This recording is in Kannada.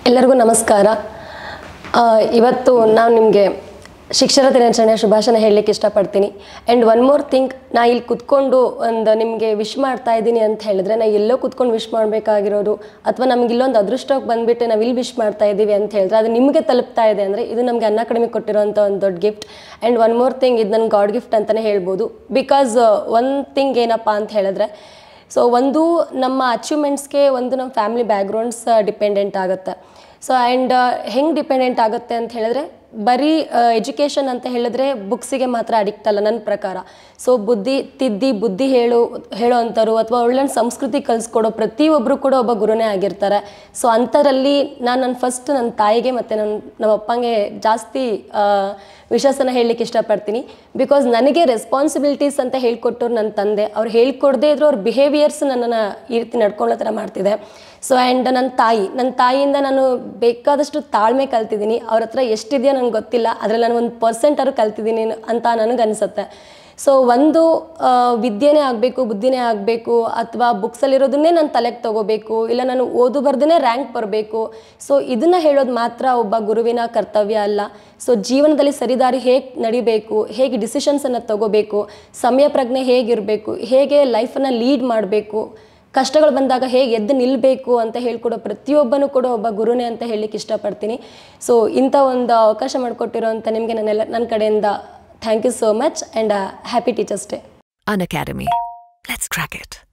ಎಲ್ಲರಿಗೂ ನಮಸ್ಕಾರ ಆ, ಇವತ್ತು ನಾನು ನಿಮಗೆ ಶಿಕ್ಷಣ ದಿನಾಚರಣೆಯ ಶುಭಾಶಯ ಹೇಳಲಿಕ್ಕೆ ಇಷ್ಟಪಡ್ತೀನಿ ಆ್ಯಂಡ್ ಒನ್ ಮೋರ್ ಥಿಂಗ್ ನಾ ಇಲ್ಲಿ ಕುತ್ಕೊಂಡು ಒಂದು ನಿಮಗೆ ವಿಶ್ ಮಾಡ್ತಾ ಇದ್ದೀನಿ ಅಂತ ಹೇಳಿದ್ರೆ ನಾ ಎಲ್ಲೋ ಕುತ್ಕೊಂಡು ವಿಶ್ ಮಾಡಬೇಕಾಗಿರೋದು ಅಥವಾ ನಮ್ಗೆ ಇಲ್ಲೊಂದು ಅದೃಷ್ಟಕ್ಕೆ ಬಂದುಬಿಟ್ಟು ನಾವು ಇಲ್ಲಿ ವಿಶ್ ಮಾಡ್ತಾ ಇದ್ದೀವಿ ಅಂತ ಹೇಳಿದ್ರೆ ಅದು ನಿಮಗೆ ತಲುಪ್ತಾ ಇದೆ ಅಂದರೆ ಇದು ನಮಗೆ ಅನ್ನ ಕಡಿಮೆ ಕೊಟ್ಟಿರೋಂಥ ಒಂದು ದೊಡ್ಡ gift and one more thing ಇದು ನನ್ನ ಗಾಡ್ ಗಿಫ್ಟ್ ಅಂತಲೇ ಹೇಳ್ಬೋದು ಬಿಕಾಸ್ ಒನ್ ಥಿಂಗ್ ಏನಪ್ಪ ಅಂತ ಹೇಳಿದ್ರೆ ಸೊ ಒಂದು ನಮ್ಮ ಅಚೀವ್ಮೆಂಟ್ಸ್ಗೆ ಒಂದು ನಮ್ಮ ಫ್ಯಾಮಿಲಿ ಬ್ಯಾಕ್ಗ್ರೌಂಡ್ಸ್ ಡಿಪೆಂಡೆಂಟ್ ಆಗುತ್ತೆ ಸೊ ಆ್ಯಂಡ್ ಹೆಂಗೆ ಡಿಪೆಂಡೆಂಟ್ ಆಗುತ್ತೆ ಅಂತ ಹೇಳಿದ್ರೆ ಬರೀ ಎಜುಕೇಷನ್ ಅಂತ ಹೇಳಿದ್ರೆ ಬುಕ್ಸಿಗೆ ಮಾತ್ರ ಅಡಿಕ್ಟ್ ಅಲ್ಲ ನನ್ನ ಪ್ರಕಾರ ಸೊ ಬುದ್ಧಿ ತಿದ್ದಿ ಬುದ್ಧಿ ಹೇಳು ಹೇಳೋ ಅಂಥವ್ರು ಅಥವಾ ಒಳ್ಳೆ ಸಂಸ್ಕೃತಿ ಕಲಿಸ್ಕೊಡೋ ಪ್ರತಿಯೊಬ್ಬರು ಕೂಡ ಒಬ್ಬ ಗುರುನೇ ಆಗಿರ್ತಾರೆ ಸೊ ಅಂಥದ್ರಲ್ಲಿ ನಾನು ನನ್ನ ಫಸ್ಟ್ ನನ್ನ ತಾಯಿಗೆ ಮತ್ತು ನನ್ನ ನಮ್ಮ ಅಪ್ಪಂಗೆ ಜಾಸ್ತಿ ಆ, ವಿಶ್ವಾಸನ ಹೇಳಲಿಕ್ಕೆ ಇಷ್ಟಪಡ್ತೀನಿ ಬಿಕಾಸ್ ನನಗೆ ರೆಸ್ಪಾನ್ಸಿಬಿಲಿಟೀಸ್ ಅಂತ ಹೇಳ್ಕೊಟ್ಟವ್ರು ನನ್ನ ತಂದೆ ಅವ್ರು ಹೇಳ್ಕೊಡದೇ ಇದ್ರು ಅವ್ರ ಬಿಹೇವಿಯರ್ಸ್ ನನ್ನನ್ನು ಈ ರೀತಿ ನಡ್ಕೊಳ್ಳೋ ಥರ ಮಾಡ್ತಿದೆ ಸೊ ಆ್ಯಂಡ್ ನನ್ನ ತಾಯಿ ನನ್ನ ತಾಯಿಯಿಂದ ನಾನು ಬೇಕಾದಷ್ಟು ತಾಳ್ಮೆ ಕಲ್ತಿದ್ದೀನಿ ಅವ್ರ ಹತ್ರ ಎಷ್ಟಿದೆಯೋ ನನಗೆ ಗೊತ್ತಿಲ್ಲ ಅದರಲ್ಲಿ ನಾನು ಒಂದು ಪರ್ಸೆಂಟಾದ್ರು ಕಲ್ತಿದ್ದೀನಿ ಅಂತ ನನಗೆ ಅನಿಸುತ್ತೆ ಸೊ ಒಂದು ಆ, ವಿದ್ಯೆನೇ ಆಗಬೇಕು ಬುದ್ಧಿನೇ ಆಗಬೇಕು ಅಥವಾ ಬುಕ್ಸಲ್ಲಿರೋದನ್ನೇ ನಾನು ತಲೆಗೆ ತಗೋಬೇಕು ಇಲ್ಲ ನಾನು ಓದು ಬರ್ದೇ ರ್ಯಾಂಕ್ ಬರಬೇಕು ಸೊ ಇದನ್ನು ಹೇಳೋದು ಮಾತ್ರ ಒಬ್ಬ ಗುರುವಿನ ಕರ್ತವ್ಯ ಅಲ್ಲ ಸೊ ಜೀವನದಲ್ಲಿ ಸರಿದಾರಿ ಹೇಗೆ ನಡಿಬೇಕು ಹೇಗೆ ಡಿಸಿಷನ್ಸನ್ನು ತಗೋಬೇಕು ಸಮಯ ಪ್ರಜ್ಞೆ ಹೇಗಿರಬೇಕು ಹೇಗೆ ಲೈಫನ್ನು ಲೀಡ್ ಮಾಡಬೇಕು ಕಷ್ಟಗಳು ಬಂದಾಗ ಹೇಗೆ ಎದ್ದು ನಿಲ್ಲಬೇಕು ಅಂತ ಹೇಳ್ಕೊಡೋ ಪ್ರತಿಯೊಬ್ಬನೂ ಕೂಡ ಒಬ್ಬ ಗುರುನೇ ಅಂತ ಹೇಳಲಿಕ್ಕೆ ಇಷ್ಟಪಡ್ತೀನಿ ಸೊ ಇಂಥ ಒಂದು ಅವಕಾಶ ಮಾಡಿಕೊಟ್ಟಿರೋ ಅಂತ ನಿಮಗೆ ನನ್ನೆಲ್ಲ ನನ್ನ ಕಡೆಯಿಂದ thank you so much and happy teachers day An Academy. Let's crack it.